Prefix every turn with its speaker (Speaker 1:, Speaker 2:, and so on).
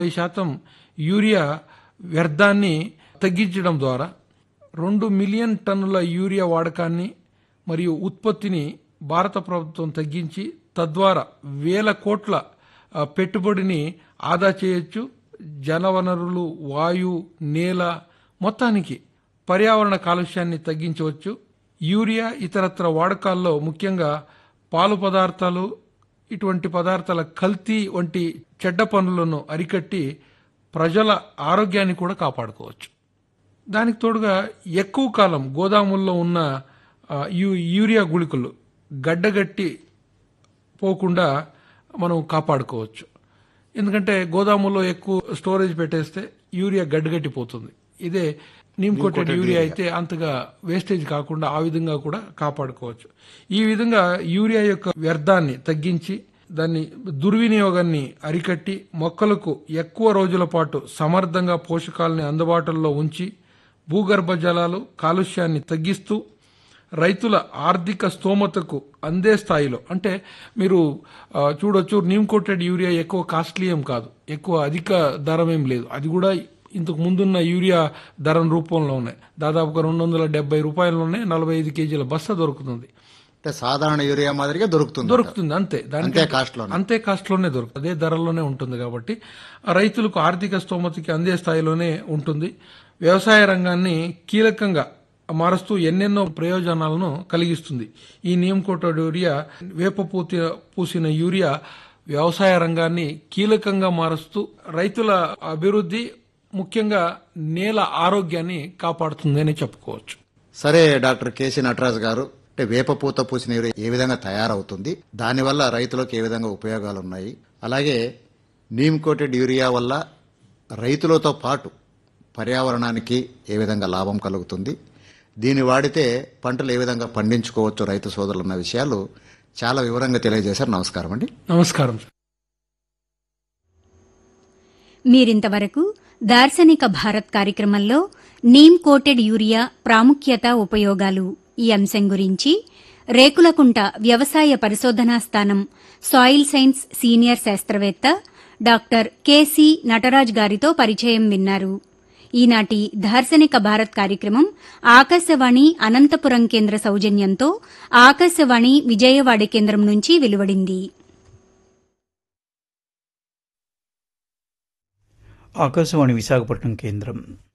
Speaker 1: యాభై శాతం యూరియా వ్యర్థాన్ని తగ్గించడం ద్వారా రెండు మిలియన్ టన్నుల యూరియా వాడకాన్ని మరియు ఉత్పత్తిని భారత ప్రభుత్వం తగ్గించి తద్వారా వేల కోట్ల ఆ, పెట్టుబడిని ఆదా చేయొచ్చు జలవనరులు వాయు నేల మొత్తానికి పర్యావరణ కాలుష్యాన్ని తగ్గించవచ్చు యూరియా ఇతరత్ర వాడకాల్లో ముఖ్యంగా పాలు పదార్థాలు ఇటువంటి పదార్థాల కల్తీ వంటి చెడ్డ పనులను అరికట్టి ప్రజల ఆరోగ్యాన్ని కూడా కాపాడుకోవచ్చు దానికి తోడుగా ఎక్కువ కాలం గోదాముల్లో ఉన్న ఆ, యూ- యూరియా గుళికలు గడ్డగట్టి పోకుండా మనం కాపాడుకోవచ్చు ఎందుకంటే గోదాములో ఎక్కువ స్టోరేజ్ పెట్టేస్తే యూరియా గడ్డగట్టిపోతుంది ఇదే నీమ్ కోటెడ్ యూరియా అయితే అంతగా వేస్టేజ్ కాకుండా ఆ విధంగా కూడా కాపాడుకోవచ్చు ఈ విధంగా యూరియా యొక్క వ్యర్థాన్ని తగ్గించి దాన్ని దుర్వినియోగాన్ని అరికట్టి మొక్కలకు ఎక్కువ రోజుల పాటు సమర్థంగా పోషకాలని అందుబాటులో ఉంచి భూగర్భ జలాలు కాలుష్యాన్ని తగ్గిస్తూ రైతుల ఆర్థిక స్తోమతకు అందే స్థాయిలో అంటే మీరు ఆ, చూడొచ్చు నీమ్ కోటెడ్ యూరియా ఎక్కువ కాస్ట్లీ ఏం కాదు ఎక్కువ అధిక ధరం ఏం లేదు అది కూడా ఇంతకు ముందున్న యూరియా ధరం రూపంలో ఉన్నాయి దాదాపుగా రెండు వందల డెబ్బై రూపాయల్లోనే నలభై ఐదు కేజీల బస్తా దొరుకుతుంది
Speaker 2: అంటే సాధారణ యూరియా మాదిరిగా దొరుకుతుంది
Speaker 1: దొరుకుతుంది అంతే దానికి
Speaker 2: అంతే కాస్ట్ లో
Speaker 1: అంతే కాస్ట్ లోనే దొరుకుతుంది అదే ధరలోనే ఉంటుంది కాబట్టి ఆ రైతులకు ఆర్థిక స్తోమతకి అందే స్థాయిలోనే ఉంటుంది వ్యవసాయ రంగాన్ని కీలకంగా మారుస్తూ ఎన్నెన్నో ప్రయోజనాలను కలిగిస్తుంది ఈ నీమ్ కోటెడ్ యూరియా వేప పూతి పూసిన యూరియా వ్యవసాయ రంగాన్ని కీలకంగా మారుస్తూ రైతుల అభివృద్ధి ముఖ్యంగా నేల ఆరోగ్యాన్ని కాపాడుతుంది అని చెప్పుకోవచ్చు
Speaker 2: సరే డాక్టర్ కేసీ నటరాజ్ గారు అంటే వేప పూత పూసిన యూరియా ఏ విధంగా తయారవుతుంది దానివల్ల రైతులకు ఏ విధంగా ఉపయోగాలు ఉన్నాయి అలాగే నీమ్ కోటెడ్ యూరియా వల్ల రైతులతో పాటు పర్యావరణానికి ఏ విధంగా లాభం కలుగుతుంది దీన్ని వాడితే పంటలు ఏ విధంగా పండించుకోవచ్చు రైతు సోదరులు అన్న విషయాలు చాలా వివరంగా తెలియజేశారు నమస్కారం అండి
Speaker 1: నమస్కారం
Speaker 3: మీరింతవరకు దార్శనిక భారత్ కార్యక్రమంలో నీమ్ కోటెడ్ యూరియా ప్రాముఖ్యత ఉపయోగాలు ఈ అంశం గురించి రేకులకుంట వ్యవసాయ పరిశోధనా స్థానం సాయిల్ సైన్స్ సీనియర్ శాస్త్రవేత్త డాక్టర్ కెసి నటరాజ్ గారితో పరిచయం విన్నారు ఈనాటి దార్శనిక భారత్ కార్యక్రమం ఆకాశవాణి అనంతపురం కేంద్ర సౌజన్యంతో ఆకాశవాణి విజయవాడ కేంద్రం నుంచి వెలువడింది
Speaker 4: ఆకాశవాణి విశాఖపట్నం కేంద్రం